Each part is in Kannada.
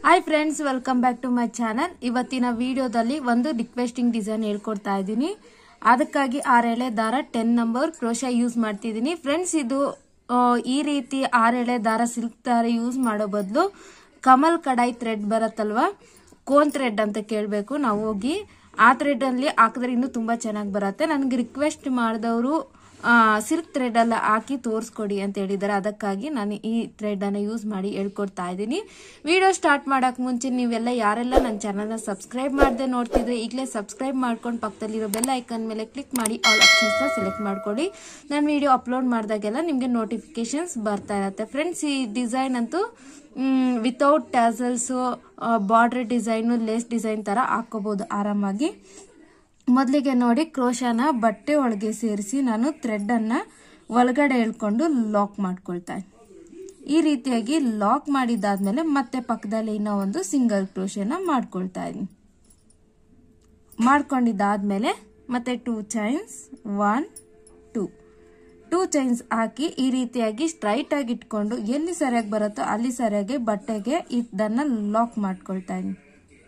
Hi friends welcome back to my channel ಇವತ್ತಿನ ವಿಡಿಯೋದಲ್ಲಿ ಒಂದು ರಿಕ್ವೆಸ್ಟಿಂಗ್ ಡಿಸೈನ್ ಹೇಳ್ಕೊಡ್ತಾ ಇದ್ದೀನಿ ಅದಕ್ಕಾಗಿ ಆರೆಳೆ ದಾರ ಟೆನ್ ನಂಬರ್ ಕ್ರೋಶ ಯೂಸ್ ಮಾಡ್ತಿದ್ದೀನಿ ಫ್ರೆಂಡ್ಸ್ ಇದು ಆ, ಈ ರೀತಿ ಆರೆಳೆ ದಾರ ಸಿಲ್ಕ್ ದಾರ ಯೂಸ್ ಮಾಡೋ ಬದಲು ಕಮಲ್ ಕಡಾಯಿ ಥ್ರೆಡ್ ಬರುತ್ತಲ್ವಾ ಕೋನ್ ಥ್ರೆಡ್ ಅಂತ ಕೇಳಬೇಕು ನಾವು ಹೋಗಿ ಆ ಥ್ರೆಡ್ ಅಲ್ಲಿ ಹಾಕಿದ್ರೆ ಇನ್ನೂ ತುಂಬಾ ಚೆನ್ನಾಗಿ ಬರುತ್ತೆ ನನಗೆ ರಿಕ್ವೆಸ್ಟ್ ಮಾಡಿದವರು ಸಿಲ್ಕ್ ಥ್ರೆಡ್ ಎಲ್ಲ ಹಾಕಿ ತೋರಿಸ್ಕೊಡಿ ಅಂತ ಹೇಳಿದ್ದಾರೆ ಅದಕ್ಕಾಗಿ ನಾನು ಈ ಥ್ರೆಡ್ ಅನ್ನ ಯೂಸ್ ಮಾಡಿ ಹೇಳ್ಕೊಡ್ತಾ ಇದ್ದೀನಿ ವಿಡಿಯೋ ಸ್ಟಾರ್ಟ್ ಮಾಡಕ್ ಮುಂಚೆ ನೀವೆಲ್ಲ ಯಾರೆಲ್ಲ ನನ್ನ ಚಾನಲ್ನ ಸಬ್ಸ್ಕ್ರೈಬ್ ಮಾಡದೆ ನೋಡ್ತಿದ್ರೆ ಈಗಲೇ ಸಬ್ಸ್ಕ್ರೈಬ್ ಮಾಡ್ಕೊಂಡು ಪಕ್ಕದಲ್ಲಿರೋ ಬೆಲ್ ಐಕನ್ ಮೇಲೆ ಕ್ಲಿಕ್ ಮಾಡಿ ಆಲ್ ಆಪ್ಷನ್ಸ್ನ ಸೆಲೆಕ್ಟ್ ಮಾಡ್ಕೊಳ್ಳಿ ನಾನು ವಿಡಿಯೋ ಅಪ್ಲೋಡ್ ಮಾಡಿದಾಗೆಲ್ಲ ನಿಮಗೆ ನೋಟಿಫಿಕೇಶನ್ಸ್ ಬರ್ತಾ ಇರುತ್ತೆ ಫ್ರೆಂಡ್ಸ್ ಈ ಡಿಸೈನ್ ಅಂತೂ without tassels border design lace design ಥರ ಹಾಕೋಬಹುದು ಆರಾಮಾಗಿ ಮೊದಲಿಗೆ ನೋಡಿ ಕ್ರೋಶನ ಬಟ್ಟೆ ಒಳಗೆ ಸೇರಿಸಿ ನಾನು ಥ್ರೆಡ್ ಅನ್ನ ಒಳಗಡೆ ಎಳ್ಕೊಂಡು ಲಾಕ್ ಮಾಡ್ಕೊಳ್ತಾ ಇದ್ದೀನಿ. ಈ ರೀತಿಯಾಗಿ ಲಾಕ್ ಮಾಡಿದಾದ್ಮೇಲೆ ಮತ್ತೆ ಪಕ್ಕದಲ್ಲಿ ಇನ್ನೂ ಒಂದು ಸಿಂಗಲ್ ಕ್ರೋಶನ ಮಾಡ್ಕೊಳ್ತಾ ಇದ್ದೀನಿ ಮಾಡ್ಕೊಂಡಿದ್ದಾದ್ಮೇಲೆ ಮತ್ತೆ two chains one two two chains ಹಾಕಿ ಈ ರೀತಿಯಾಗಿ ಸ್ಟ್ರೈಟ್ ಆಗಿ ಇಟ್ಕೊಂಡು ಎಲ್ಲಿ ಸರಿಯಾಗಿ ಬರುತ್ತೋ ಅಲ್ಲಿ ಸರಿಯಾಗಿ ಬಟ್ಟೆಗೆ ಇದನ್ನ ಲಾಕ್ ಮಾಡ್ಕೊಳ್ತಾ ಇದ್ದೀನಿ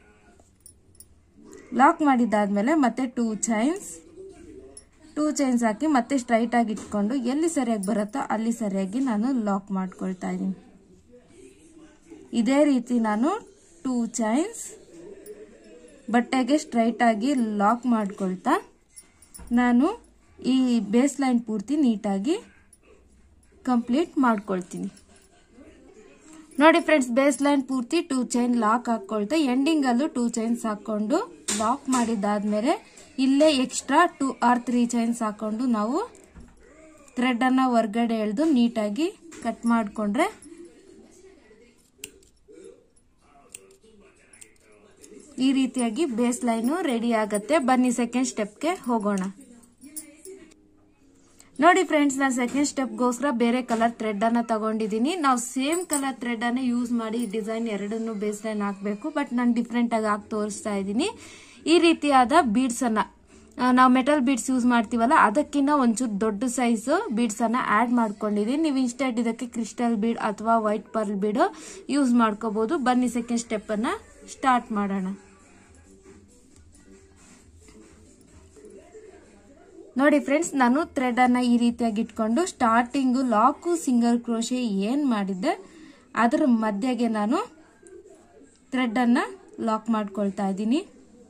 ಲಾಕ್ ಮಾಡಿದ್ದಾದ್ಮೇಲೆ ಮತ್ತೆ ಟೂ ಚೈನ್ಸ್ ಟೂ ಚೈನ್ಸ್ ಹಾಕಿ ಮತ್ತೆ ಸ್ಟ್ರೈಟ್ ಆಗಿ ಇಟ್ಕೊಂಡು ಎಲ್ಲಿ ಸರಿಯಾಗಿ ಬರುತ್ತೋ ಅಲ್ಲಿ ಸರಿಯಾಗಿ ನಾನು ಲಾಕ್ ಮಾಡ್ಕೊಳ್ತಾ ಇದ್ದೀನಿ ಇದೇ ರೀತಿ ನಾನು ಟೂ ಚೈನ್ಸ್ ಬಟ್ಟೆಗೆ ಸ್ಟ್ರೈಟ್ ಆಗಿ ಲಾಕ್ ಮಾಡ್ಕೊಳ್ತಾ ನಾನು ಈ ಬೇಸ್ ಲೈನ್ ಪೂರ್ತಿ ನೀಟಾಗಿ ಕಂಪ್ಲೀಟ್ ಮಾಡ್ಕೊಳ್ತೀನಿ ನೋಡಿ ಫ್ರೆಂಡ್ಸ್ ಬೇಸ್ ಲೈನ್ ಪೂರ್ತಿ ಟೂ ಚೈನ್ ಲಾಕ್ ಹಾಕೊಳ್ತಾ ಎಂಡಿಂಗ್ ಅಲ್ಲೂ ಟೂ ಚೈನ್ಸ್ ಹಾಕೊಂಡು ಲಾಕ್ ಮಾಡಿದಾದ್ಮೇಲೆ ಇಲ್ಲೇ extra two or three chains ಹಾಕೊಂಡು ನಾವು ಥ್ರೆಡ್ ಅನ್ನ ಹೊರ್ಗಡೆ ಎಳೆದು ನೀಟಾಗಿ ಕಟ್ ಮಾಡಿಕೊಂಡ್ರೆ ಈ ರೀತಿಯಾಗಿ ಬೇಸ್ ಲೈನು ರೆಡಿ ಆಗತ್ತೆ ಬನ್ನಿ ಸೆಕೆಂಡ್ ಸ್ಟೆಪ್ಗೆ ಹೋಗೋಣ ನೋಡಿ ಫ್ರೆಂಡ್ಸ್ ನಾನು ಸೆಕೆಂಡ್ ಸ್ಟೆಪ್ಗೋಸ್ಕರ ಬೇರೆ ಕಲರ್ ಥ್ರೆಡ್ ಅನ್ನ ತಗೊಂಡಿದ್ದೀನಿ ನಾವು ಸೇಮ್ ಕಲರ್ ಥ್ರೆಡ್ ಅನ್ನ ಯೂಸ್ ಮಾಡಿ ಡಿಸೈನ್ ಎರಡನ್ನು ಬೇಸ್ ಲೈನ್ ಹಾಕಬೇಕು ಬಟ್ ನಾನು ಡಿಫ್ರೆಂಟ್ ಆಗಿ ಹಾಕಿ ತೋರಿಸ್ತಾ ಇದ್ದೀನಿ ಈ ರೀತಿಯಾದ ಬೀಡ್ಸ್ ಅನ್ನ ಆ, ನಾವು ಮೆಟಲ್ ಬೀಡ್ಸ್ ಯೂಸ್ ಮಾಡ್ತೀವಲ್ಲ ಅದಕ್ಕಿಂತ ಒಂಚೂರು ದೊಡ್ಡ ಸೈಜ್ ಬೀಡ್ಸ್ ಅನ್ನ ಆಡ್ ಮಾಡ್ಕೊಂಡಿದ್ದೀನಿ ನೀವು ಇನ್ಸ್ಟೆಂಟ್ ಇದಕ್ಕೆ ಕ್ರಿಸ್ಟಲ್ ಬೀಡ್ ಅಥವಾ ವೈಟ್ ಪರ್ಲ್ ಬೀಡ್ ಯೂಸ್ ಮಾಡ್ಕೋಬಹುದು ಬನ್ನಿ ಸೆಕೆಂಡ್ ಸ್ಟೆಪ್ ಅನ್ನ ಸ್ಟಾರ್ಟ್ ಮಾಡೋಣ ನೋಡಿ ಫ್ರೆಂಡ್ಸ್ ನಾನು ಥ್ರೆಡ್ ಅನ್ನ ಈ ರೀತಿಯಾಗಿ ಇಟ್ಕೊಂಡು ಸ್ಟಾರ್ಟಿಂಗು ಲಾಕು ಸಿಂಗಲ್ ಕ್ರೋಶೆ ಏನ್ ಮಾಡಿದ್ದೆ ಅದರ ಮಧ್ಯೆಗೆ ನಾನು ಥ್ರೆಡ್ ಅನ್ನ ಲಾಕ್ ಮಾಡ್ಕೊಳ್ತಾ ಇದ್ದೀನಿ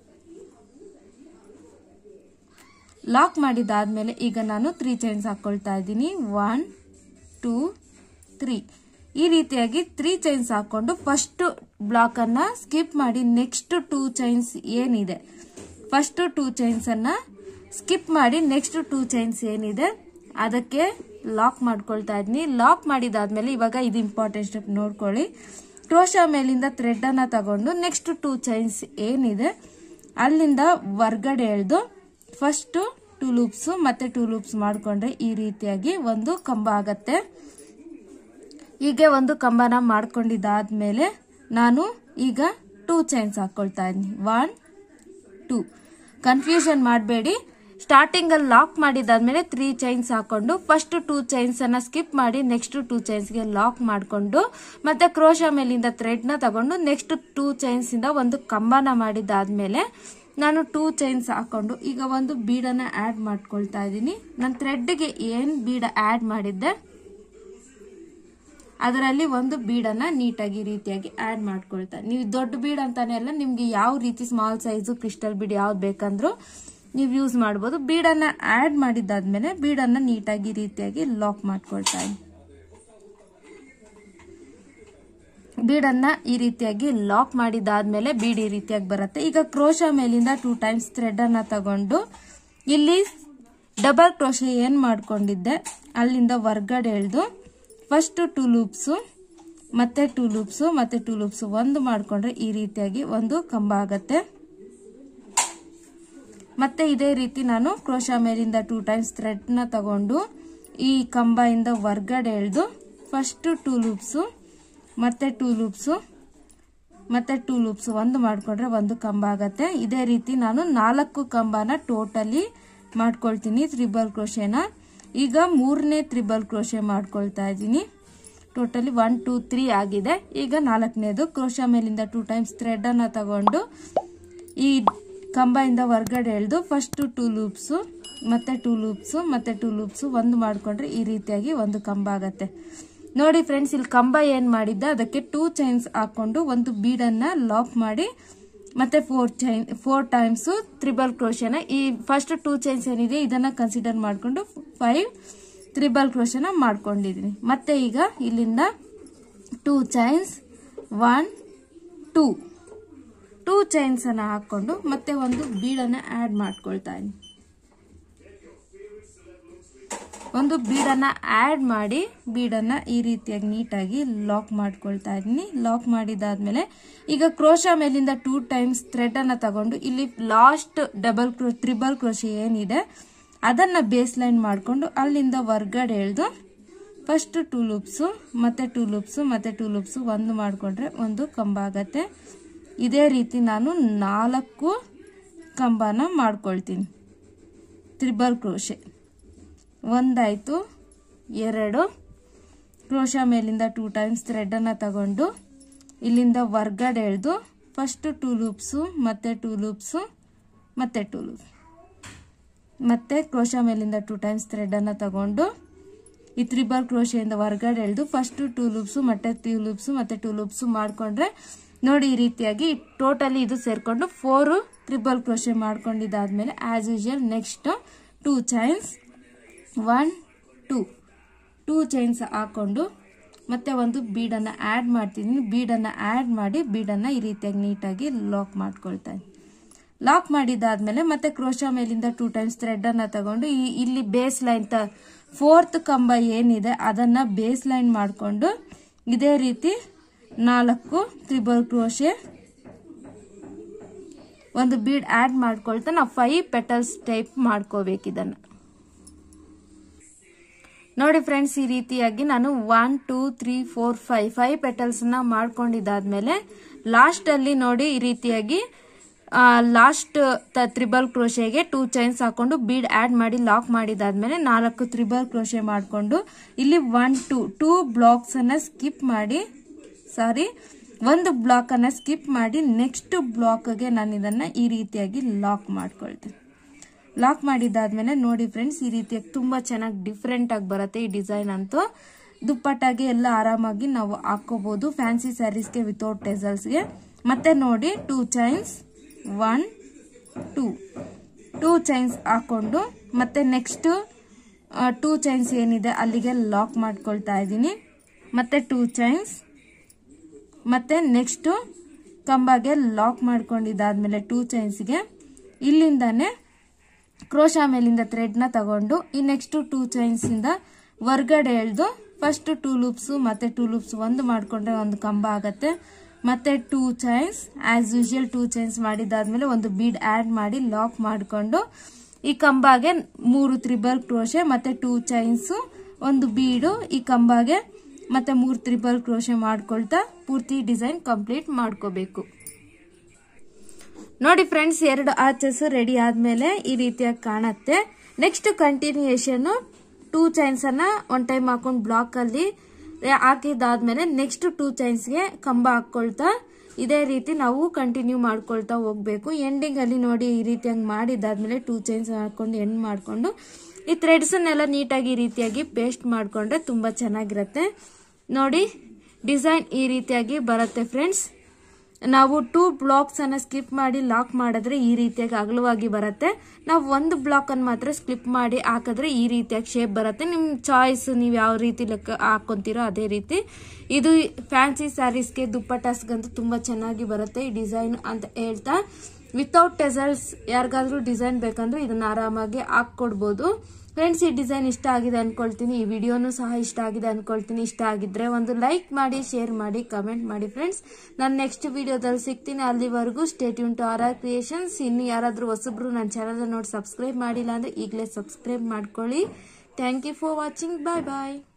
ಲಾಕ್ ಮಾಡಿದಾದ್ಮೇಲೆ ಈಗ ನಾನು ತ್ರೀ ಚೈನ್ಸ್ ಹಾಕೊಳ್ತಾ ಇದ್ದೀನಿ ಒನ್ ಟೂ ತ್ರೀ ಈ ರೀತಿಯಾಗಿ ತ್ರೀ ಚೈನ್ಸ್ ಹಾಕೊಂಡು ಫಸ್ಟ್ ಬ್ಲಾಕ್ ಅನ್ನ ಸ್ಕಿಪ್ ಮಾಡಿ ನೆಕ್ಸ್ಟ್ ಟೂ ಚೈನ್ಸ್ ಏನಿದೆ ಫಸ್ಟ್ ಟೂ ಚೈನ್ಸ್ ಅನ್ನ ಸ್ಕಿಪ್ ಮಾಡಿ ನೆಕ್ಸ್ಟ್ ಟೂ ಚೈನ್ಸ್ ಏನಿದೆ ಅದಕ್ಕೆ ಲಾಕ್ ಮಾಡ್ಕೊಳ್ತಾ ಇದ್ದೀನಿ ಲಾಕ್ ಮಾಡಿದಾದ್ಮೇಲೆ ಇವಾಗ ಇದು ಇಂಪಾರ್ಟೆಂಟ್ ಸ್ಟೆಪ್ ನೋಡ್ಕೊಳ್ಳಿ ಕ್ರೋಶ ಮೇಲಿಂದ ಥ್ರೆಡ್ ಅನ್ನ ತಗೊಂಡು ನೆಕ್ಸ್ಟ್ ಟೂ ಚೈನ್ಸ್ ಏನಿದೆ ಅಲ್ಲಿಂದ ಹೊರ್ಗಡೆ ಎಳೆದು ಫಸ್ಟ್ ಟೂ ಲೂಪ್ಸ್ ಮತ್ತೆ ಟೂ ಲೂಪ್ಸ್ ಮಾಡ್ಕೊಂಡ್ರೆ ಈ ರೀತಿಯಾಗಿ ಒಂದು ಕಂಬ ಆಗತ್ತೆ ಹೀಗೆ ಒಂದು ಕಂಬನ ಮಾಡ್ಕೊಂಡಿದ್ದಾದ್ಮೇಲೆ ನಾನು ಈಗ ಟೂ ಚೈನ್ಸ್ ಹಾಕೊಳ್ತಾ ಇದ್ದೀನಿ ಒನ್ ಟೂ ಕನ್ಫ್ಯೂಷನ್ ಮಾಡಬೇಡಿ ಸ್ಟಾರ್ಟಿಂಗ್ ಅಲ್ಲಿ ಲಾಕ್ ಮಾಡಿದಾದ್ಮೇಲೆ ತ್ರೀ ಚೈನ್ಸ್ ಹಾಕೊಂಡು ಫಸ್ಟ್ ಟೂ ಚೈನ್ಸ್ ಅನ್ನ ಸ್ಕಿಪ್ ಮಾಡಿ ನೆಕ್ಸ್ಟ್ ಟೂ ಚೈನ್ಸ್ಗೆ ಲಾಕ್ ಮಾಡಿಕೊಂಡು ಮತ್ತೆ ಕ್ರೋಶ ಮೇಲಿಂದ ಥ್ರೆಡ್ ನ ತಗೊಂಡು ನೆಕ್ಸ್ಟ್ ಟೂ ಚೈನ್ಸ್ ಇಂದ ಒಂದು ಕಂಬನ ಮಾಡಿದಾದ್ಮೇಲೆ ನಾನು ಟೂ ಚೈನ್ಸ್ ಹಾಕೊಂಡು ಈಗ ಒಂದು ಬೀಡನ್ನ ಆಡ್ ಮಾಡ್ಕೊಳ್ತಾ ಇದ್ದೀನಿ ನನ್ನ ಥ್ರೆಡ್ಗೆ ಏನ್ ಬೀಡ ಆಡ್ ಮಾಡಿದ್ದೆ ಅದರಲ್ಲಿ ಒಂದು ಬೀಡನ್ನ ನೀಟಾಗಿ ರೀತಿಯಾಗಿ ಆಡ್ ಮಾಡ್ಕೊಳ್ತಾ ನೀವು ದೊಡ್ಡ ಬೀಡ್ ಅಂತಾನೆ ಅಲ್ಲ ನಿಮ್ಗೆ ಯಾವ ರೀತಿ ಸ್ಮಾಲ್ ಸೈಜು ಕ್ರಿಸ್ಟಲ್ ಬೀಡ್ ಯಾವ್ದು ಬೇಕಂದ್ರೂ ನೀವು ಯೂಸ್ ಮಾಡ್ಬೋದು ಬೀಡನ್ನ ಆಡ್ ಮಾಡಿದಾದ್ಮೇಲೆ ಬೀಡನ್ನ ನೀಟಾಗಿ ರೀತಿಯಾಗಿ ಲಾಕ್ ಮಾಡ್ಕೊಳ್ತಾ ಇದ್ದೀನಿ ಬೀಡನ್ನ ಈ ರೀತಿಯಾಗಿ ಲಾಕ್ ಮಾಡಿದಾದ್ಮೇಲೆ ಬೀಡ್ ಈ ರೀತಿಯಾಗಿ ಬರುತ್ತೆ ಈಗ ಕ್ರೋಶ ಮೇಲಿಂದ ಟೂ ಟೈಮ್ಸ್ ಥ್ರೆಡ್ ಅನ್ನ ತಗೊಂಡು ಇಲ್ಲಿ ಡಬಲ್ ಕ್ರೋಶ ಏನ್ ಮಾಡ್ಕೊಂಡಿದ್ದೆ ಅಲ್ಲಿಂದ ಹೊರ್ಗಡೆ ಎಳೆದು ಫಸ್ಟ್ ಟೂ ಲೂಪ್ಸು ಮತ್ತೆ ಟೂ ಲೂಪ್ಸು ಮತ್ತೆ ಟೂ ಲೂಪ್ಸ್ ಒಂದು ಮಾಡ್ಕೊಂಡ್ರೆ ಈ ರೀತಿಯಾಗಿ ಒಂದು ಕಂಬ ಆಗತ್ತೆ ಮತ್ತೆ ಇದೇ ರೀತಿ ನಾನು ಕ್ರೋಶ ಮೇಲಿಂದ ಟೂ ಟೈಮ್ಸ್ ಥ್ರೆಡ್ ನ ತಗೊಂಡು ಈ ಕಂಬದಿಂದ ಹೊರ್ಗಡೆ ಎಳೆದು ಫಸ್ಟ್ ಟೂ ಲೂಪ್ಸು ಮತ್ತೆ ಟೂ ಲೂಪ್ಸು ಮತ್ತೆ ಟೂ ಲೂಪ್ಸ್ ಒಂದು ಮಾಡ್ಕೊಂಡ್ರೆ ಒಂದು ಕಂಬ ಆಗತ್ತೆ ಇದೇ ರೀತಿ ನಾನು ನಾಲ್ಕು ಕಂಬನ ಟೋಟಲಿ ಮಾಡ್ಕೊಳ್ತೀನಿ ತ್ರಿಬಲ್ ಕ್ರೋಶೆನ ಈಗ ಮೂರನೇ ತ್ರಿಬಲ್ ಕ್ರೋಶೆ ಮಾಡ್ಕೊಳ್ತಾ ಇದ್ದೀನಿ ಟೋಟಲಿ ಒನ್ ಟೂ ತ್ರೀ ಆಗಿದೆ ಈಗ ನಾಲ್ಕನೇದು ಕ್ರೋಶ ಮೇಲಿಂದ ಟೂ ಟೈಮ್ಸ್ ಥ್ರೆಡನ್ನು ತಗೊಂಡು ಈ ಕಂಬದಿಂದ ಹೊರ್ಗಡೆ ಎಳೆದು ಫಸ್ಟ್ ಟೂ ಲೂಪ್ಸು ಮತ್ತೆ ಟೂ ಲೂಪ್ಸು ಮತ್ತೆ ಟೂ ಲೂಪ್ಸು ಒಂದು ಮಾಡಿಕೊಂಡ್ರೆ ಈ ರೀತಿಯಾಗಿ ಒಂದು ಕಂಬ ಆಗತ್ತೆ ನೋಡಿ ಫ್ರೆಂಡ್ಸ್ ಇಲ್ಲಿ ಕಂಬ ಏನು ಮಾಡಿದ್ದ ಅದಕ್ಕೆ ಟೂ ಚೈನ್ಸ್ ಹಾಕೊಂಡು ಒಂದು ಬೀಡನ್ನು ಲಾಕ್ ಮಾಡಿ ಮತ್ತೆ four chain four times treble ಕ್ರೋಶನ ಈ ಫಸ್ಟ್ ಟೂ ಚೈನ್ಸ್ ಏನಿದೆ ಇದನ್ನ ಕನ್ಸಿಡರ್ ಮಾಡಿಕೊಂಡು ಫೈವ್ ತ್ರಿಬಲ್ ಕ್ರೋಶನ ಮಾಡ್ಕೊಂಡಿದ್ದೀನಿ ಮತ್ತೆ ಈಗ ಇಲ್ಲಿಂದ two chains one two two chains ಅನ್ನ ಹಾಕೊಂಡು ಮತ್ತೆ ಒಂದು ಬೀಡನ್ನ ಆಡ್ ಮಾಡ್ಕೊಳ್ತಾ ಇದ್ದೀನಿ ಒಂದು ಬೀಡನ್ನ ಆಡ್ ಮಾಡಿ ಬೀಡನ್ನ ಈ ರೀತಿಯಾಗಿ ನೀಟಾಗಿ ಲಾಕ್ ಮಾಡ್ಕೊಳ್ತಾ ಇದ್ದೀನಿ ಲಾಕ್ ಮಾಡಿದಾದ್ಮೇಲೆ ಈಗ ಕ್ರೋಶ ಮೇಲಿಂದ ಟೂ ಟೈಮ್ಸ್ ಥ್ರೆಡ್ ಅನ್ನ ತಗೊಂಡು ಇಲ್ಲಿ last double crochet treble crochet ಏನಿದೆ ಅದನ್ನ ಬೇಸ್ ಲೈನ್ ಮಾಡಿಕೊಂಡು ಅಲ್ಲಿಂದ ಹೊರ್ಗಡೆ ಎಳೆದು ಫಸ್ಟ್ ಟೂ ಲೂಪ್ಸು ಮತ್ತೆ ಟೂ ಲೂಪ್ಸು ಮತ್ತೆ ಟೂ ಲೂಪ್ಸು ಒಂದು ಮಾಡಿಕೊಂಡ್ರೆ ಒಂದು ಕಂಬ ಆಗತ್ತೆ ಇದೇ ರೀತಿ ನಾನು ನಾಲ್ಕು ಕಂಬನ ಮಾಡ್ಕೊಳ್ತೀನಿ ತ್ರಿಬಲ್ ಕ್ರೋಶೆ ಒಂದಾಯಿತು ಎರಡು ಕ್ರೋಶ ಮೇಲಿಂದ ಟೂ ಟೈಮ್ಸ್ ಥ್ರೆಡನ್ನು ತಗೊಂಡು ಇಲ್ಲಿಂದ ಹೊರ್ಗಡೆ ಎಳೆದು ಫಸ್ಟ್ ಟೂ ಲೂಪ್ಸು ಮತ್ತೆ ಟೂ ಲೂಪ್ಸು ಮತ್ತೆ ಟೂ ಲೂಪ್ ಮತ್ತೆ ಕ್ರೋಶ ಮೇಲಿಂದ ಟೂ ಟೈಮ್ಸ್ ಥ್ರೆಡನ್ನು ತಗೊಂಡು ಈ ತ್ರಿಬಲ್ ಕ್ರೋಶೆಯಿಂದ ಹೊರ್ಗಡೆ ಎಳೆದು ಫಸ್ಟ್ ಟೂ ಲೂಪ್ಸು ಮತ್ತೆ ತ್ರೀ ಲೂಪ್ಸು ಮತ್ತೆ ಟೂ ಲೂಪ್ಸು ಮಾಡಿಕೊಂಡ್ರೆ ನೋಡಿ ಈ ರೀತಿಯಾಗಿ ಟೋಟಲಿ ಇದು ಸೇರಿಕೊಂಡು ಫೋರು ತ್ರಿಬಲ್ ಕ್ರೋಶೆ ಮಾಡ್ಕೊಂಡಿದ್ದಾದ್ಮೇಲೆ as usual next two chains one two two chains ಹಾಕೊಂಡು ಮತ್ತೆ ಒಂದು ಬೀಡನ್ನು ಆ್ಯಡ್ ಮಾಡ್ತಿದ್ದೀನಿ ಬೀಡನ್ನು ಆ್ಯಡ್ ಮಾಡಿ ಬೀಡನ್ನು ಈ ರೀತಿಯಾಗಿ ನೀಟಾಗಿ ಲಾಕ್ ಮಾಡ್ಕೊಳ್ತಾ ಇದ್ದೀನಿ ಲಾಕ್ ಮಾಡಿದ್ದಾದ್ಮೇಲೆ ಮತ್ತೆ ಕ್ರೋಶ ಮೇಲಿಂದ ಟೂ ಟೈಮ್ಸ್ ಥ್ರೆಡನ್ನು ತಗೊಂಡು ಈ ಇಲ್ಲಿ ಬೇಸ್ ಲೈನ್ ತ ಫೋರ್ತ್ ಕಂಬ ಏನಿದೆ ಅದನ್ನು ಬೇಸ್ ಲೈನ್ ಮಾಡಿಕೊಂಡು ಇದೇ ರೀತಿ ನಾಲ್ಕು ತ್ರಿಬಲ್ ಕ್ರೋಶೆ ಒಂದು ಬೀಡ್ ಆ್ಯಡ್ ಮಾಡ್ಕೊಳ್ತಾ ನಾವು ಫೈವ್ ಪೆಟಲ್ಸ್ ಟೈಪ್ ಮಾಡ್ಕೋಬೇಕು ಇದನ್ನು ನೋಡಿ ಫ್ರೆಂಡ್ಸ್ ಈ ರೀತಿಯಾಗಿ ನಾನು one two three four five five ಪೆಟಲ್ಸ್ನ ಮಾಡ್ಕೊಂಡಿದ್ದಾದ್ಮೇಲೆ ಲಾಸ್ಟಲ್ಲಿ ನೋಡಿ ಈ ರೀತಿಯಾಗಿ ಲಾಸ್ಟ್ ತ್ರಿಬಲ್ ಕ್ರೋಶೆಗೆ ಟೂ ಚೈನ್ಸ್ ಹಾಕೊಂಡು ಬೀಡ್ ಆ್ಯಡ್ ಮಾಡಿ ಲಾಕ್ ಮಾಡಿದಾದ್ಮೇಲೆ ನಾಲ್ಕು ತ್ರಿಬಲ್ ಕ್ರೋಶೆ ಮಾಡಿಕೊಂಡು ಇಲ್ಲಿ ಒನ್ ಟೂ ಟೂ ಬ್ಲಾಕ್ಸನ್ನು ಸ್ಕಿಪ್ ಮಾಡಿ ಸಾರಿ ಒಂದು ಬ್ಲಾಕನ್ನು ಸ್ಕಿಪ್ ಮಾಡಿ ನೆಕ್ಸ್ಟ್ ಬ್ಲಾಕ್ಗೆ ನಾನು ಇದನ್ನು ಈ ರೀತಿಯಾಗಿ ಲಾಕ್ ಮಾಡ್ಕೊಳ್ತೀನಿ ಲಾಕ್ ಮಾಡಿದ್ದಾದ್ಮೇಲೆ ನೋಡಿ ಫ್ರೆಂಡ್ಸ್ ಈ ರೀತಿಯಾಗಿ ತುಂಬ ಚೆನ್ನಾಗಿ ಡಿಫ್ರೆಂಟ್ ಆಗಿ ಬರುತ್ತೆ ಈ ಡಿಸೈನ್ ಅಂತೂ ದುಪ್ಪಟ್ಟಾಗಿ ಎಲ್ಲ ಆರಾಮಾಗಿ ನಾವು ಹಾಕೋಬಹುದು ಫ್ಯಾನ್ಸಿ ಸ್ಯಾರೀಸ್ಗೆ ವಿತೌಟ್ ಟೆಸಲ್ಸ್ಗೆ ಮತ್ತೆ ನೋಡಿ two chains one two two chains ಹಾಕೊಂಡು ಮತ್ತೆ ನೆಕ್ಸ್ಟ್ ಟೂ ಚೈನ್ಸ್ ಏನಿದೆ ಅಲ್ಲಿಗೆ ಲಾಕ್ ಮಾಡ್ಕೊಳ್ತಾ ಇದ್ದೀನಿ ಮತ್ತೆ ಟೂ ಚೈನ್ಸ್ ಮತ್ತೆ ನೆಕ್ಸ್ಟು ಕಂಬಗೆ ಲಾಕ್ ಮಾಡ್ಕೊಂಡಿದ್ದಾದ್ಮೇಲೆ ಟೂ ಚೈನ್ಸ್ಗೆ ಇಲ್ಲಿಂದಾನೆ ಕ್ರೋಶ ಮೇಲಿಂದ ಥ್ರೆಡ್ನ ತಗೊಂಡು ಈ ನೆಕ್ಸ್ಟ್ ಟೂ ಚೈನ್ಸಿಂದ ಹೊರ್ಗಡೆ ಎಳೆದು ಫಸ್ಟ್ ಟೂ ಲೂಪ್ಸು ಮತ್ತೆ ಟೂ ಲೂಪ್ಸ್ ಒಂದು ಮಾಡಿಕೊಂಡ್ರೆ ಒಂದು ಕಂಬ ಆಗತ್ತೆ ಮತ್ತೆ two chains as usual two chains ಮಾಡಿದಾದ್ಮೇಲೆ ಒಂದು ಬೀಡ್ ಆ್ಯಡ್ ಮಾಡಿ ಲಾಕ್ ಮಾಡಿಕೊಂಡು ಈ ಕಂಬಾಗೆ ಮೂರು ತ್ರಿಬಲ್ ಕ್ರೋಶೆ ಮತ್ತೆ ಟೂ ಚೈನ್ಸು ಒಂದು ಬೀಡು ಈ ಕಂಬಾಗೆ ಮತ್ತೆ ಮೂರು ತ್ರಿಬಲ್ ಕ್ರೋಶೆ ಮಾಡ್ಕೊಳ್ತಾ ಪೂರ್ತಿ ಡಿಸೈನ್ ಕಂಪ್ಲೀಟ್ ಮಾಡ್ಕೋಬೇಕು ನೋಡಿ ಫ್ರೆಂಡ್ಸ್ ಎರಡು ಆಚಸ್ ರೆಡಿ ಆದ್ಮೇಲೆ ಈ ರೀತಿಯಾಗಿ ಕಾಣತ್ತೆ ನೆಕ್ಸ್ಟ್ ಕಂಟಿನ್ಯೂಯೇಷನ್ ಟೂ ಚೈನ್ಸ್ ಅನ್ನ ಒನ್ ಟೈಮ್ ಹಾಕೊಂಡು ಬ್ಲಾಕ್ ಅಲ್ಲಿ ಹಾಕಿದಾದ್ಮೇಲೆ ನೆಕ್ಸ್ಟ್ ಟೂ ಚೈನ್ಸ್ಗೆ ಕಂಬ ಹಾಕೊಳ್ತಾ ಇದೇ ರೀತಿ ನಾವು ಕಂಟಿನ್ಯೂ ಮಾಡ್ಕೊಳ್ತಾ ಹೋಗ್ಬೇಕು ಎಂಡಿಂಗ್ ಅಲ್ಲಿ ನೋಡಿ ಈ ರೀತಿಯಾಗಿ ಮಾಡಿದಾದ್ಮೇಲೆ ಟೂ ಚೈನ್ಸ್ ಹಾಕೊಂಡು ಎಂಡ್ ಮಾಡ್ಕೊಂಡು ಈ ಥ್ರೆಡ್ಸನ್ನೆಲ್ಲ ನೀಟಾಗಿ ಈ ರೀತಿಯಾಗಿ ಪೇಸ್ಟ್ ಮಾಡ್ಕೊಂಡ್ರೆ ತುಂಬಾ ಚೆನ್ನಾಗಿರುತ್ತೆ ನೋಡಿ ಡಿಸೈನ್ ಈ ರೀತಿಯಾಗಿ ಬರುತ್ತೆ ಫ್ರೆಂಡ್ಸ್ ನಾವು ಟೂ ಬ್ಲಾಕ್ಸ್ ಅನ್ನ ಸ್ಕಿಪ್ ಮಾಡಿ ಲಾಕ್ ಮಾಡಿದ್ರೆ ಈ ರೀತಿಯಾಗಿ ಅಗಲವಾಗಿ ಬರುತ್ತೆ ನಾವು ಒಂದು ಬ್ಲಾಕ್ ಅನ್ನು ಮಾತ್ರ ಸ್ಕಿಪ್ ಮಾಡಿ ಹಾಕಿದ್ರೆ ಈ ರೀತಿಯಾಗಿ ಶೇಪ್ ಬರುತ್ತೆ ನಿಮ್ ಚಾಯ್ಸ್ ನೀವು ಯಾವ ರೀತಿ ಲೆಕ್ಕ ಹಾಕೊಂತೀರೋ ಅದೇ ರೀತಿ ಇದು ಫ್ಯಾನ್ಸಿ ಸ್ಯಾರೀಸ್ಗೆ ದುಪ್ಪಟಾಸ್ಗಂತೂ ತುಂಬಾ ಚೆನ್ನಾಗಿ ಬರುತ್ತೆ ಈ ಡಿಸೈನ್ ಅಂತ ಹೇಳ್ತಾ ವಿತೌಟ್ ಟೆಸಲ್ಸ್ ಯಾರಿಗಾದ್ರೂ ಡಿಸೈನ್ ಬೇಕಂದ್ರೆ ಇದನ್ನ ಆರಾಮಾಗಿ ಹಾಕೊಡ್ಬೋದು ಫ್ರೆಂಡ್ಸ್ ಈ ಡಿಸೈನ್ ಇಷ್ಟ ಆಗಿದೆ ಅನ್ಕೊಳ್ತೀನಿ ಈ ವಿಡಿಯೋನು ಸಹ ಇಷ್ಟ ಆಗಿದೆ ಅನ್ಕೊಳ್ತೀನಿ ಇಷ್ಟ ಆಗಿದ್ರೆ ಒಂದು ಲೈಕ್ ಮಾಡಿ ಶೇರ್ ಮಾಡಿ ಕಮೆಂಟ್ ಮಾಡಿ ಫ್ರೆಂಡ್ಸ್ ನಾನು ನೆಕ್ಸ್ಟ್ ವಿಡಿಯೋದಲ್ಲಿ ಸಿಗ್ತೀನಿ ಅಲ್ಲಿವರೆಗೂ stay tuned to R R creations ಇನ್ನು ಯಾರಾದರೂ ಹೊಸಬ್ರು ನನ್ನ ಚಾನಲ್ ನೋಡಿ ಸಬ್ಸ್ಕ್ರೈಬ್ ಮಾಡಿಲ್ಲ ಅಂದ್ರೆ ಈಗಲೇ ಸಬ್ಸ್ಕ್ರೈಬ್ ಮಾಡ್ಕೊಳ್ಳಿ thank you for watching bye bye